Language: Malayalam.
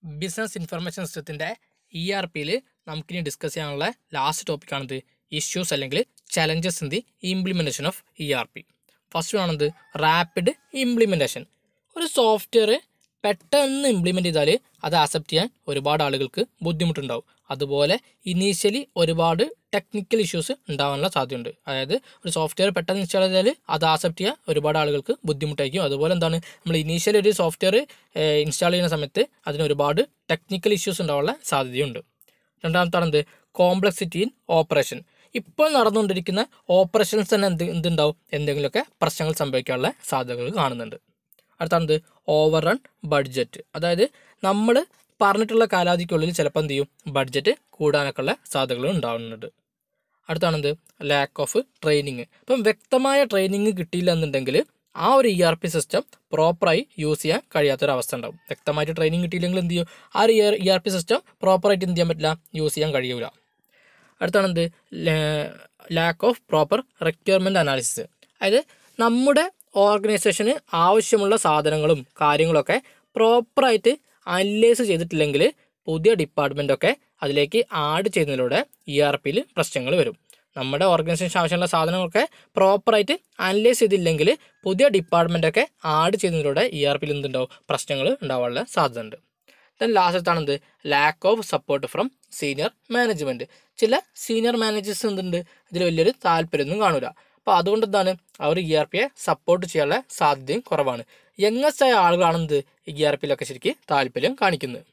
ബിസിനസ് ഇൻഫർമേഷൻ സിസ്റ്റത്തിൻ്റെ ഇ ആർ പിയിൽ നമുക്കിനി ഡിസ്കസ് ചെയ്യാനുള്ള ലാസ്റ്റ് ടോപ്പിക്കാണിത് ഇഷ്യൂസ് അല്ലെങ്കിൽ challenges in the implementation of E R P first ആണത് റാപ്പിഡ് ഇംപ്ലിമെൻറ്റേഷൻ ഒരു സോഫ്റ്റ്വെയർ പെട്ടെന്ന് ഇംപ്ലിമെൻ്റ് ചെയ്താൽ അത് ആക്സെപ്റ്റ് ചെയ്യാൻ ഒരുപാട് ആളുകൾക്ക് ബുദ്ധിമുട്ടുണ്ടാവും അതുപോലെ ഇനീഷ്യലി ഒരുപാട് ടെക്നിക്കൽ ഇഷ്യൂസ് ഉണ്ടാകാനുള്ള സാധ്യതയുണ്ട് അതായത് ഒരു സോഫ്റ്റ്വെയർ പെട്ടെന്ന് ഇൻസ്റ്റാൾ ചെയ്താൽ അത് ആക്സെപ്റ്റ് ചെയ്യാൻ ഒരുപാട് ആളുകൾക്ക് ബുദ്ധിമുട്ടായിരിക്കും അതുപോലെ എന്താണ് നമ്മൾ ഇനീഷ്യലി ഒരു സോഫ്റ്റ്വെയർ ഇൻസ്റ്റാൾ ചെയ്യുന്ന സമയത്ത് അതിന് ഒരുപാട് ടെക്നിക്കൽ ഇഷ്യൂസ് ഉണ്ടാവാനുള്ള സാധ്യതയുണ്ട് രണ്ടാമത്താണ് എന്ത് കോംപ്ലക്സിറ്റി ഇൻ ഓപ്പറേഷൻ ഇപ്പോൾ നടന്നുകൊണ്ടിരിക്കുന്ന ഓപ്പറേഷൻസ് തന്നെ എന്ത് എന്തുണ്ടാവും എന്തെങ്കിലുമൊക്കെ പ്രശ്നങ്ങൾ സംഭവിക്കാനുള്ള സാധ്യതകൾ കാണുന്നുണ്ട് അടുത്താണത് ഓവർ റൺ ബഡ്ജറ്റ് അതായത് നമ്മൾ പറഞ്ഞിട്ടുള്ള കാലാവധിക്കുള്ളിൽ ചിലപ്പോൾ എന്ത് ചെയ്യും ബഡ്ജറ്റ് കൂടാനൊക്കെ ഉള്ള സാധ്യതകൾ ഉണ്ടാകുന്നുണ്ട് അടുത്താണെന്ത് ലാക്ക് ഓഫ് ട്രെയിനിങ് ഇപ്പം വ്യക്തമായ ട്രെയിനിങ് കിട്ടിയില്ല എന്നുണ്ടെങ്കിൽ ആ ഒരു ഇ ആർ പി സിസ്റ്റം പ്രോപ്പറായി യൂസ് ചെയ്യാൻ കഴിയാത്തൊരവസ്ഥ ഉണ്ടാവും വ്യക്തമായിട്ട് ട്രെയിനിങ് കിട്ടിയില്ലെങ്കിൽ എന്ത് ചെയ്യും ആ ഒരു ഇ ആർ പി സിസ്റ്റം പ്രോപ്പറായിട്ട് എന്ത് ചെയ്യാൻ പറ്റില്ല യൂസ് ചെയ്യാൻ കഴിയൂല അടുത്താണെന്ത് lack of proper requirement analysis അതായത് നമ്മുടെ ഓർഗനൈസേഷന് ആവശ്യമുള്ള സാധനങ്ങളും കാര്യങ്ങളൊക്കെ പ്രോപ്പറായിട്ട് അനലൈസ് ചെയ്തിട്ടില്ലെങ്കിൽ പുതിയ ഡിപ്പാർട്ട്മെൻറ്റൊക്കെ അതിലേക്ക് ആഡ് ചെയ്യുന്നതിലൂടെ ഇ ആർ പിയിൽ പ്രശ്നങ്ങൾ വരും നമ്മുടെ ഓർഗനൈസേഷൻ ആവശ്യമുള്ള സാധനങ്ങളൊക്കെ പ്രോപ്പറായിട്ട് അനലൈസ് ചെയ്തില്ലെങ്കിൽ പുതിയ ഡിപ്പാർട്ട്മെൻറ്റൊക്കെ ആഡ് ചെയ്യുന്നതിലൂടെ ഇ ആർ പിയിൽ എന്തുണ്ടാവും പ്രശ്നങ്ങൾ ഉണ്ടാവാനുള്ള സാധ്യത ഉണ്ട് ദെൻ ലാസ്റ്റത്താണ് lack of support from senior management ചില സീനിയർ മാനേജേഴ്സ് എന്തുണ്ട് ഇതിൽ വലിയൊരു താല്പര്യമൊന്നും കാണൂല അപ്പോൾ അതുകൊണ്ട് എന്താണ് അവർ ഇ ആർ പിയെ സപ്പോർട്ട് ചെയ്യാനുള്ള സാധ്യതയും കുറവാണ് യങ്ങസ്റ്റ് ആയ ആളുകളാണെന്ത് ഇ ആർ പിയിലൊക്കെ ശരിക്കും താല്പര്യം കാണിക്കുന്നത്